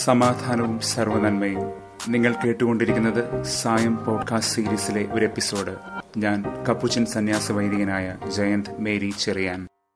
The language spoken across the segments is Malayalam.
സമാധാനവും സർവനന്മയും നിങ്ങൾ കേട്ടുകൊണ്ടിരിക്കുന്നത് സായം പോഡ്കാസ്റ്റ് സീരീസിലെ ഒരു എപ്പിസോഡ് ഞാൻ കപ്പുച്ചൻ സന്യാസ വൈദികനായ ജയന്ത് മേരി ചെറിയാൻ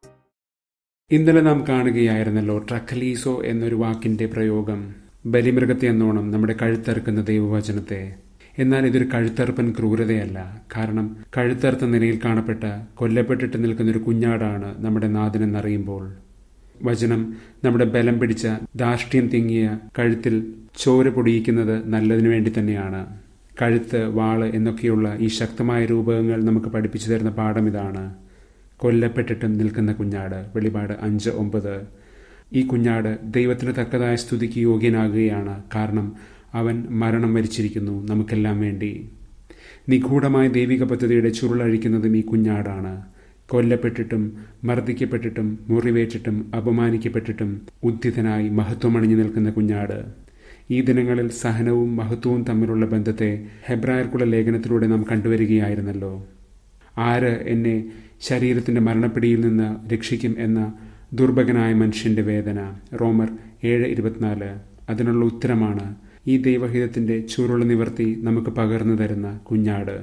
ഇന്നലെ നാം കാണുകയായിരുന്നല്ലോ ട്രക്കലീസോ എന്നൊരു വാക്കിന്റെ പ്രയോഗം ബലിമൃഗത്തെ എന്നോണം നമ്മുടെ കഴുത്തറുക്കുന്ന ദൈവവചനത്തെ എന്നാൽ ഇതൊരു കഴുത്തറുപ്പൻ ക്രൂരതയല്ല കാരണം കഴുത്തറുത്ത നിലയിൽ കാണപ്പെട്ട കൊല്ലപ്പെട്ടിട്ട് നിൽക്കുന്നൊരു കുഞ്ഞാടാണ് നമ്മുടെ നാഥനെന്നറിയുമ്പോൾ വചനം നമ്മുടെ ബലം പിടിച്ച ധാർഷ്ട്യം തിങ്ങിയ കഴുത്തിൽ ചോര പൊടിയിക്കുന്നത് നല്ലതിനു വേണ്ടി തന്നെയാണ് കഴുത്ത് വാള് എന്നൊക്കെയുള്ള ഈ ശക്തമായ രൂപകങ്ങൾ നമുക്ക് പഠിപ്പിച്ചു തരുന്ന പാഠം ഇതാണ് കൊല്ലപ്പെട്ടിട്ടും നിൽക്കുന്ന കുഞ്ഞാട് വെളിപാട് അഞ്ച് ഒമ്പത് ഈ കുഞ്ഞാട് ദൈവത്തിന് തക്കതായ സ്തുതിക്ക് യോഗ്യനാകുകയാണ് കാരണം അവൻ മരണം വരിച്ചിരിക്കുന്നു നമുക്കെല്ലാം വേണ്ടി നിഗൂഢമായ ദൈവിക പദ്ധതിയുടെ ചുരുളഴിക്കുന്നതും ഈ കുഞ്ഞാടാണ് കൊല്ലപ്പെട്ടിട്ടും മർദ്ദിക്കപ്പെട്ടിട്ടും മുറിവേറ്റിട്ടും അപമാനിക്കപ്പെട്ടിട്ടും ഉദ്ധിതനായി മഹത്വമണിഞ്ഞു നിൽക്കുന്ന കുഞ്ഞാട് ഈ ദിനങ്ങളിൽ സഹനവും മഹത്വവും തമ്മിലുള്ള ബന്ധത്തെ ഹെബ്രായർക്കുള്ള ലേഖനത്തിലൂടെ നാം കണ്ടുവരികയായിരുന്നല്ലോ ആര് എന്നെ ശരീരത്തിന്റെ മരണപ്പിടിയിൽ നിന്ന് രക്ഷിക്കും എന്ന ദുർഭകനായ മനുഷ്യന്റെ വേദന റോമർ ഏഴ് ഇരുപത്തിനാല് അതിനുള്ള ഉത്തരമാണ് ഈ ദൈവഹിതത്തിന്റെ ചുരുള നിവർത്തി നമുക്ക് പകർന്നു തരുന്ന കുഞ്ഞാട്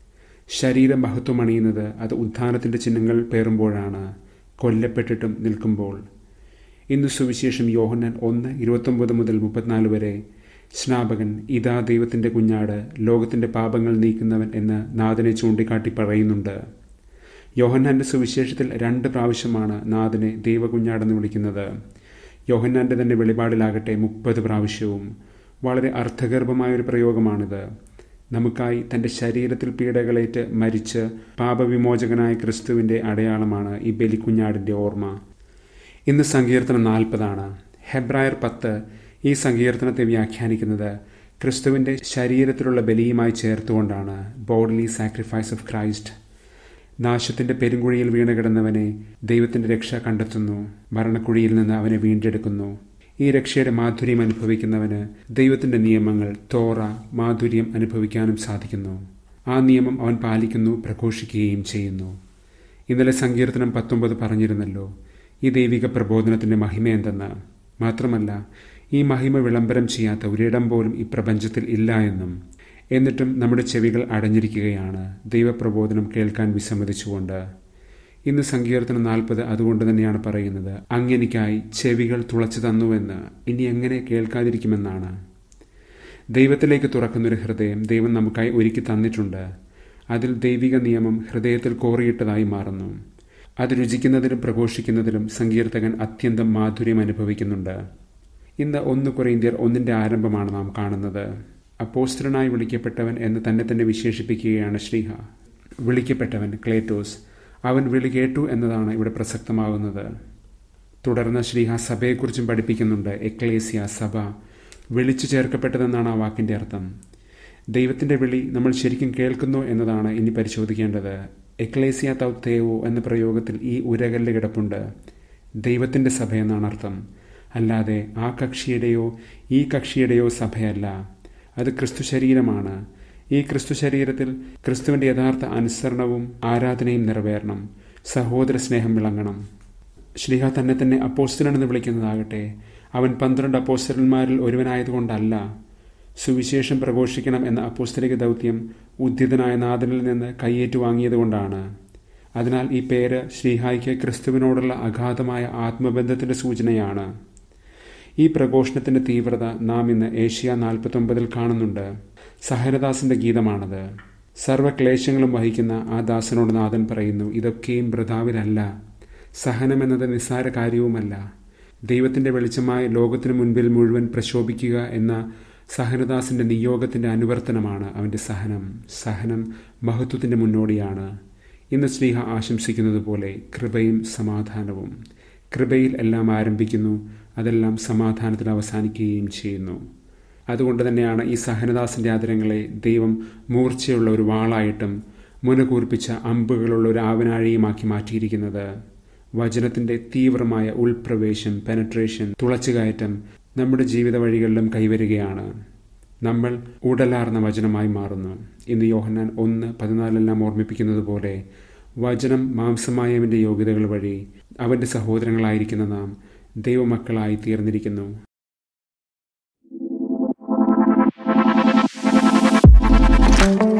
ശരീരം മഹത്വമണിയുന്നത് അത് ഉത്ഥാനത്തിന്റെ ചിഹ്നങ്ങൾ പേറുമ്പോഴാണ് കൊല്ലപ്പെട്ടിട്ടും നിൽക്കുമ്പോൾ ഇന്ന് സുവിശേഷം യോഹന്നാൻ ഒന്ന് ഇരുപത്തൊമ്പത് മുതൽ മുപ്പത്തിനാല് വരെ സ്നാപകൻ ഇതാ ദൈവത്തിന്റെ കുഞ്ഞാട് ലോകത്തിന്റെ പാപങ്ങൾ നീക്കുന്നവൻ എന്ന് നാഥനെ ചൂണ്ടിക്കാട്ടി പറയുന്നുണ്ട് യോഹന്നാന്റെ സുവിശേഷത്തിൽ രണ്ട് പ്രാവശ്യമാണ് നാഥനെ ദൈവകുഞ്ഞാടെന്ന് വിളിക്കുന്നത് യോഹന്നാന്റെ തന്നെ വെളിപാടിലാകട്ടെ മുപ്പത് പ്രാവശ്യവും വളരെ അർത്ഥഗർഭമായ ഒരു പ്രയോഗമാണിത് നമുക്കായി തന്റെ ശരീരത്തിൽ പീഡകളേറ്റ് മരിച്ച് പാപവിമോചകനായ ക്രിസ്തുവിന്റെ അടയാളമാണ് ഈ ബലിക്കുഞ്ഞാടിന്റെ ഓർമ്മ ഇന്ന് സങ്കീർത്തനം നാൽപ്പതാണ് ഹെബ്രായർ പത്ത് ഈ സങ്കീർത്തനത്തെ വ്യാഖ്യാനിക്കുന്നത് ക്രിസ്തുവിന്റെ ശരീരത്തിലുള്ള ബലിയുമായി ചേർത്തുകൊണ്ടാണ് ബോഡ്ലി സാക്രിഫൈസ് ഓഫ് ക്രൈസ്റ്റ് നാശത്തിന്റെ പെരുങ്കുഴിയിൽ വീണ് കിടന്നവനെ ദൈവത്തിന്റെ രക്ഷ കണ്ടെത്തുന്നു മരണക്കുഴിയിൽ നിന്ന് അവനെ വീണ്ടെടുക്കുന്നു ഈ രക്ഷയുടെ മാധുര്യം അനുഭവിക്കുന്നവന് ദൈവത്തിന്റെ നിയമങ്ങൾ തോറ മാധുര്യം അനുഭവിക്കാനും സാധിക്കുന്നു ആ നിയമം അവൻ പാലിക്കുന്നു പ്രഘോഷിക്കുകയും ചെയ്യുന്നു ഇന്നലെ സങ്കീർത്തനം പത്തൊമ്പത് പറഞ്ഞിരുന്നല്ലോ ഈ ദൈവിക പ്രബോധനത്തിന്റെ മഹിമ എന്തെന്ന് മാത്രമല്ല ഈ മഹിമ വിളംബരം ചെയ്യാത്ത ഒരിടം പോലും ഈ പ്രപഞ്ചത്തിൽ ഇല്ല എന്നും എന്നിട്ടും നമ്മുടെ ചെവികൾ അടഞ്ഞിരിക്കുകയാണ് ദൈവപ്രബോധനം കേൾക്കാൻ വിസമ്മതിച്ചുകൊണ്ട് ഇന്ന് സങ്കീർത്തനം നാൽപ്പത് അതുകൊണ്ട് തന്നെയാണ് പറയുന്നത് അങ്ങെനിക്കായി ചെവികൾ തുളച്ചു തന്നുവെന്ന് ഇനി എങ്ങനെ കേൾക്കാതിരിക്കുമെന്നാണ് ദൈവത്തിലേക്ക് തുറക്കുന്നൊരു ഹൃദയം ദൈവം നമുക്കായി ഒരുക്കി തന്നിട്ടുണ്ട് അതിൽ ദൈവിക നിയമം ഹൃദയത്തിൽ കോറിയിട്ടതായി മാറുന്നു അത് രുചിക്കുന്നതിലും പ്രഘോഷിക്കുന്നതിലും സങ്കീർത്തകൻ അത്യന്തം മാധുര്യം അനുഭവിക്കുന്നുണ്ട് ഇന്ന് ഒന്ന് കുറേന്ത്യർ ഒന്നിന്റെ ആരംഭമാണ് നാം കാണുന്നത് അപ്പോസ്റ്ററനായി വിളിക്കപ്പെട്ടവൻ എന്ന് തന്നെ തന്നെ വിശേഷിപ്പിക്കുകയാണ് ശ്രീഹ വിളിക്കപ്പെട്ടവൻ ക്ലേറ്റോസ് അവൻ വിളി കേട്ടു എന്നതാണ് ഇവിടെ പ്രസക്തമാകുന്നത് തുടർന്ന് ശ്രീഹ സഭയെക്കുറിച്ചും പഠിപ്പിക്കുന്നുണ്ട് എക്ലേസിയ സഭ വിളിച്ചു ചേർക്കപ്പെട്ടതെന്നാണ് ആ വാക്കിന്റെ അർത്ഥം ദൈവത്തിന്റെ വിളി നമ്മൾ ശരിക്കും കേൾക്കുന്നു എന്നതാണ് ഇനി പരിശോധിക്കേണ്ടത് എക്ലേസിയ തൗത്തേവോ എന്ന പ്രയോഗത്തിൽ ഈ ഉരകല്ല് കിടപ്പുണ്ട് ദൈവത്തിന്റെ സഭ എന്നാണ് അർത്ഥം അല്ലാതെ ആ കക്ഷിയുടെയോ ഈ കക്ഷിയുടെയോ സഭയല്ല അത് ക്രിസ്തു ശരീരമാണ് ഈ ക്രിസ്തു ശരീരത്തിൽ ക്രിസ്തുവിന്റെ യഥാർത്ഥ അനുസരണവും ആരാധനയും നിറവേറണം സഹോദര സ്നേഹം വിളങ്ങണം ശ്രീഹ തന്നെ തന്നെ അപ്പോസ്റ്റലനെന്ന് വിളിക്കുന്നതാകട്ടെ അവൻ പന്ത്രണ്ട് അപ്പോസ്റ്റലന്മാരിൽ ഒരുവനായതുകൊണ്ടല്ല സുവിശേഷം പ്രഘോഷിക്കണം എന്ന അപ്പോസ്തലിക ദൗത്യം ഉദ്ധിതനായ നാഥനിൽ നിന്ന് കയ്യേറ്റു വാങ്ങിയതുകൊണ്ടാണ് അതിനാൽ ഈ പേര് ശ്രീഹായിക്ക് ക്രിസ്തുവിനോടുള്ള അഗാധമായ ആത്മബന്ധത്തിന്റെ സൂചനയാണ് ഈ പ്രഘോഷണത്തിന്റെ തീവ്രത നാം ഇന്ന് ഏഷ്യ നാൽപ്പത്തൊമ്പതിൽ കാണുന്നുണ്ട് സഹരദാസിന്റെ ഗീതമാണത് സർവക്ലേശങ്ങളും വഹിക്കുന്ന ആ ദാസനോട് നാഥൻ പറയുന്നു ഇതൊക്കെയും വൃതാവിലല്ല സഹനമെന്നത് നിസ്സാര കാര്യവുമല്ല ദൈവത്തിന്റെ വെളിച്ചമായ ലോകത്തിനു മുൻപിൽ മുഴുവൻ പ്രശോഭിക്കുക എന്ന സഹനദാസിന്റെ നിയോഗത്തിന്റെ അനുവർത്തനമാണ് അവന്റെ സഹനം സഹനം മഹത്വത്തിന്റെ മുന്നോടിയാണ് ഇന്ന് സ്നേഹ ആശംസിക്കുന്നത് പോലെ കൃപയും സമാധാനവും കൃപയിൽ എല്ലാം ആരംഭിക്കുന്നു അതെല്ലാം സമാധാനത്തിൽ അവസാനിക്കുകയും ചെയ്യുന്നു അതുകൊണ്ട് തന്നെയാണ് ഈ സഹനദാസിന്റെ ആദരങ്ങളെ ദൈവം മൂർച്ചയുള്ള ഒരു വാളായിട്ടും മുനകൂർപ്പിച്ച അമ്പുകളുള്ള ഒരു ആവനാഴിയുമാക്കി മാറ്റിയിരിക്കുന്നത് വചനത്തിന്റെ തീവ്രമായ ഉൾപ്രവേശം പെനട്രേഷൻ തുളച്ചുകയറ്റം നമ്മുടെ ജീവിത വഴികളിലും കൈവരികയാണ് നമ്മൾ ഉടലാർന്ന വചനമായി മാറുന്നു ഇന്ന് യോഹന്നാൻ ഒന്ന് പതിനാലെല്ലാം ഓർമ്മിപ്പിക്കുന്നത് പോലെ വചനം മാംസമായവന്റെ യോഗ്യതകൾ വഴി അവന്റെ സഹോദരങ്ങളായിരിക്കുന്ന നാം ദൈവമക്കളായി തീർന്നിരിക്കുന്നു thank you